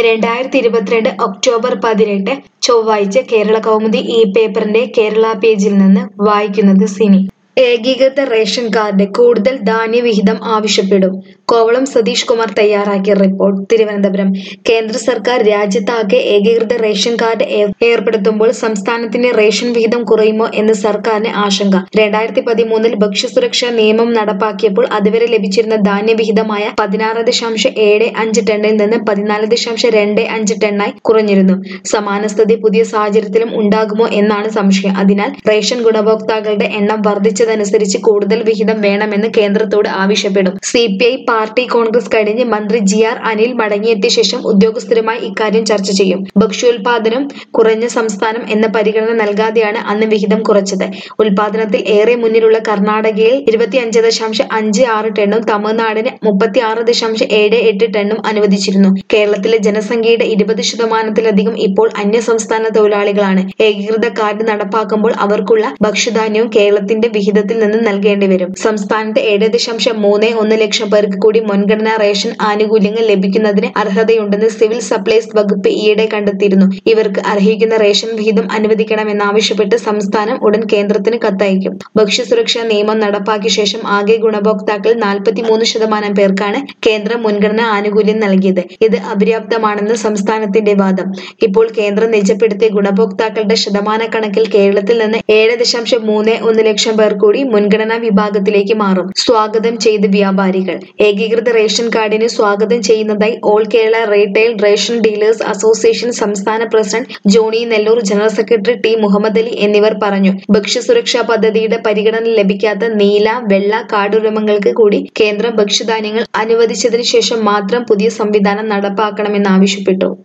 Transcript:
രണ്ടായിരത്തി ഇരുപത്തിരണ്ട് ഒക്ടോബർ പതിനെട്ട് ചൊവ്വാഴ്ച കേരള കൗമുദി ഈ പേപ്പറിന്റെ കേരള പേജിൽ നിന്ന് വായിക്കുന്നത് സിനി ഏകീകൃത റേഷൻ കാർഡ് കൂടുതൽ ധാന്യവിഹിതം ആവശ്യപ്പെടും കോവളം സതീഷ് കുമാർ തയ്യാറാക്കിയ റിപ്പോർട്ട് തിരുവനന്തപുരം കേന്ദ്ര സർക്കാർ രാജ്യത്താകെ ഏകീകൃത റേഷൻ കാർഡ് ഏർ- ഏർപ്പെടുത്തുമ്പോൾ സംസ്ഥാനത്തിന്റെ റേഷൻ വിഹിതം കുറയുമോ എന്ന് സർക്കാരിന് ആശങ്ക രണ്ടായിരത്തി പതിമൂന്നിൽ ഭക്ഷ്യസുരക്ഷാ നിയമം നടപ്പാക്കിയപ്പോൾ അതുവരെ ലഭിച്ചിരുന്ന ധാന്യവിഹിതമായ പതിനാറ് ദശാംശം ഏഴ് അഞ്ച് ടണ്ണിൽ നിന്ന് പതിനാല് ദശാംശം രണ്ട് അഞ്ച് ടണ്ണായി കുറഞ്ഞിരുന്നു സമാന സ്ഥിതി പുതിയ സാഹചര്യത്തിലും ഉണ്ടാകുമോ എന്നാണ് സംശയം അതിനാൽ റേഷൻ ഗുണഭോക്താക്കളുടെ എണ്ണം വർദ്ധിച്ചതനുസരിച്ച് കൂടുതൽ വിഹിതം വേണമെന്ന് കേന്ദ്രത്തോട് ആവശ്യപ്പെടും C P I party Congress കഴിഞ്ഞ് മന്ത്രി ജി ആർ അനിൽ മടങ്ങിയെത്തിയ ശേഷം ഉദ്യോഗസ്ഥരുമായി ഇക്കാര്യം ചർച്ച ചെയ്യും ഭക്ഷ്യോൽപാദനം കുറഞ്ഞ സംസ്ഥാനം എന്ന പരിഗണന നൽകാതെയാണ് അന്ന് വിഹിതം കുറച്ചത് ഉൽപാദനത്തിൽ ഏറെ മുന്നിലുള്ള കർണാടകയിൽ ഇരുപത്തിയഞ്ച് ദശാംശം അഞ്ച് ആറ് ടണ്ണും തമിഴ്നാടിന് മുപ്പത്തി ആറ് ദശാംശം ഏഴ് എട്ട് ടണ്ണും അനുവദിച്ചിരുന്നു കേരളത്തിലെ ജനസംഖ്യയുടെ ഇരുപത് ശതമാനത്തിലധികം ഇപ്പോൾ അന്യസംസ്ഥാന തൊഴിലാളികളാണ് ഏകീകൃത കാർഡ് നടപ്പാക്കുമ്പോൾ അവർക്കുള്ള ഭക്ഷ്യധാന്യവും കേരളത്തിന്റെ വിഹിതത്തിൽ നിന്ന് നൽകേണ്ടി വരും സംസ്ഥാനത്ത് ഏഴ് ദശാംശം മൂന്ന് ഒന്ന് ലക്ഷം പേർക്ക് കൂടി മുൻഗണനാ റേഷൻ ആനുകൂല്യങ്ങൾ ലഭിക്കുന്നതിന് അർഹതയുണ്ടെന്ന് സിവിൽ സപ്ലൈസ് വകുപ്പ് ഈയിടെ കണ്ടെത്തിയിരുന്നു ഇവർക്ക് അർഹിക്കുന്ന റേഷൻ വിഹിതം അനുവദിക്കണമെന്നാവശ്യപ്പെട്ട് സംസ്ഥാനം ഉടൻ കേന്ദ്രത്തിന് കത്തയക്കും ഭക്ഷ്യസുരക്ഷാ നിയമം നടപ്പാക്കിയ ശേഷം ആകെ ഗുണഭോക്താക്കൾ നാൽപ്പത്തിമൂന്ന് ശതമാനം പേർക്കാണ് കേന്ദ്രം മുൻഗണനാ ആനുകൂല്യം നൽകിയത് ഇത് അപര്യാപ്തമാണെന്ന് സംസ്ഥാനത്തിന്റെ വാദം ഇപ്പോൾ കേന്ദ്രം നിജപ്പെടുത്തിയ ഗുണഭോക്താക്കളുടെ ശതമാനക്കണക്കിൽ കേരളത്തിൽ നിന്ന് ഏഴ് ദശാംശം മൂന്ന് ഒന്ന് ലക്ഷം പേർ കൂടി മുൻഗണനാ വിഭാഗത്തിലേക്ക് മാറും സ്വാഗതം ചെയ്ത് വ്യാപാരികൾ ഏകീകൃത റേഷൻ കാർഡിന് സ്വാഗതം ചെയ്യുന്നതായി all Kerala retail ration dealers association സംസ്ഥാന president Johnny Nelloor general secretary T Muhammad Ali എന്നിവർ പറഞ്ഞു ഭക്ഷ്യസുരക്ഷാ പദ്ധതിയുടെ പരിഗണന ലഭിക്കാത്ത നീല വെള്ള കാർഡുടമകൾക്ക് കൂടി കേന്ദ്രം ഭക്ഷ്യധാന്യങ്ങൾ അനുവദിച്ചതിനു ശേഷം മാത്രം പുതിയ സംവിധാനം നടപ്പാക്കണമെന്നാവശ്യപ്പെട്ടു